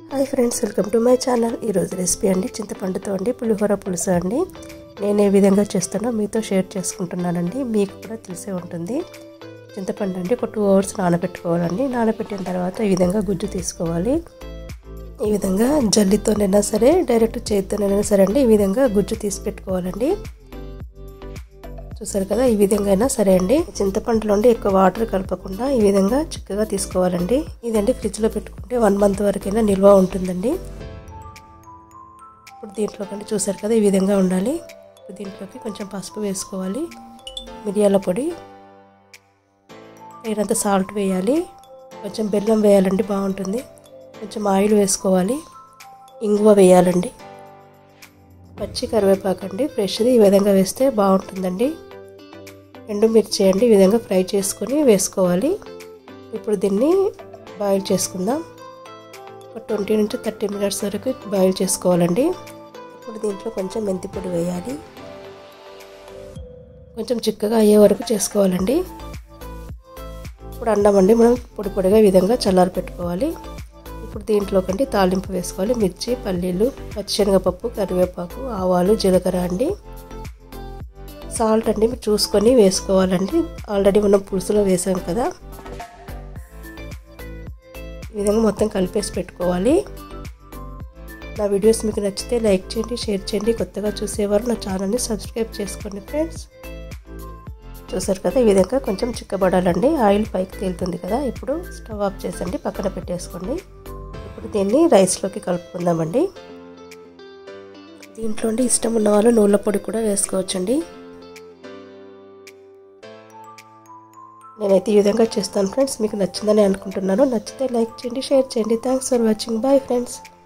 hi friends welcome to my channel ఈరోజు recipe అండి చింతపండుతో అండి పులిహోర పులుసు అండి నేను ఏ విధంగా చేస్తానో మీతో షేర్ చేసుకుంటున్నానండి మీకు కూడా తెలిసే ఉంటుంది చింతపండు అండి ఒక టూ అవర్స్ నానబెట్టుకోవాలండి నానబెట్టిన తర్వాత ఈ విధంగా గుజ్జు తీసుకోవాలి ఈ విధంగా జల్లితోనైనా సరే డైరెక్ట్ చేతితోనైనా సరే అండి ఈ విధంగా గుజ్జు తీసి పెట్టుకోవాలండి చూసారు కదా ఈ విధంగా అయినా సరే అండి చింతపండులో ఎక్కువ వాటర్ కలపకుండా ఈ విధంగా చిక్కగా తీసుకోవాలండి ఇదండి ఫ్రిడ్జ్లో పెట్టుకుంటే వన్ మంత్ వరకైనా నిల్వ ఉంటుందండి ఇప్పుడు దీంట్లో కంటే చూసారు కదా ఈ విధంగా ఉండాలి ఇప్పుడు దీంట్లోకి కొంచెం పసుపు వేసుకోవాలి మిరియాల పొడి అయినంత సాల్ట్ వేయాలి కొంచెం బెల్లం వేయాలండి బాగుంటుంది కొంచెం ఆయిల్ వేసుకోవాలి ఇంగువ వేయాలండి పచ్చి కరివేపాకు అండి ఫ్రెష్ది ఈ విధంగా వేస్తే బాగుంటుందండి ఎండుమిర్చి అండి ఈ విధంగా ఫ్రై చేసుకొని వేసుకోవాలి ఇప్పుడు దీన్ని బాయిల్ చేసుకుందాం ఒక ట్వంటీ నుంచి థర్టీ మినిట్స్ వరకు బాయిల్ చేసుకోవాలండి ఇప్పుడు దీంట్లో కొంచెం మెంతి పొడి వేయాలి కొంచెం చిక్కగా అయ్యే వరకు చేసుకోవాలండి ఇప్పుడు అన్నం అండి మనం పొడి పొడిగా ఈ విధంగా చల్లారి పెట్టుకోవాలి ఇప్పుడు దీంట్లో కంటే తాలింపు వేసుకోవాలి మిర్చి పల్లీలు పచ్చిశనగపప్పు కరివేపాకు ఆవాలు జీలకర్ర అండి సాల్ట్ అండి మీరు చూసుకొని వేసుకోవాలండి ఆల్రెడీ మనం పులుసులో వేసాం కదా ఈ విధంగా మొత్తం కలిపేసి పెట్టుకోవాలి నా వీడియోస్ మీకు నచ్చితే లైక్ చేయండి షేర్ చేయండి కొత్తగా చూసేవారు నా ఛానల్ని సబ్స్క్రైబ్ చేసుకోండి ఫ్రెండ్స్ చూసారు కదా ఈ విధంగా కొంచెం చిక్కబడాలండి ఆయిల్ పైకి తేలుతుంది కదా ఇప్పుడు స్టవ్ ఆఫ్ చేసండి పక్కన పెట్టేసుకోండి ఇప్పుడు దీన్ని రైస్లోకి కలుపుకుందామండి దీంట్లో ఇష్టం ఉన్న వాళ్ళు నూనె పొడి కూడా వేసుకోవచ్చండి నేనైతే ఈ విధంగా చేస్తాను ఫ్రెండ్స్ మీకు నచ్చిందని అనుకుంటున్నాను నచ్చితే లైక్ చేయండి షేర్ చేయండి thanks for watching bye friends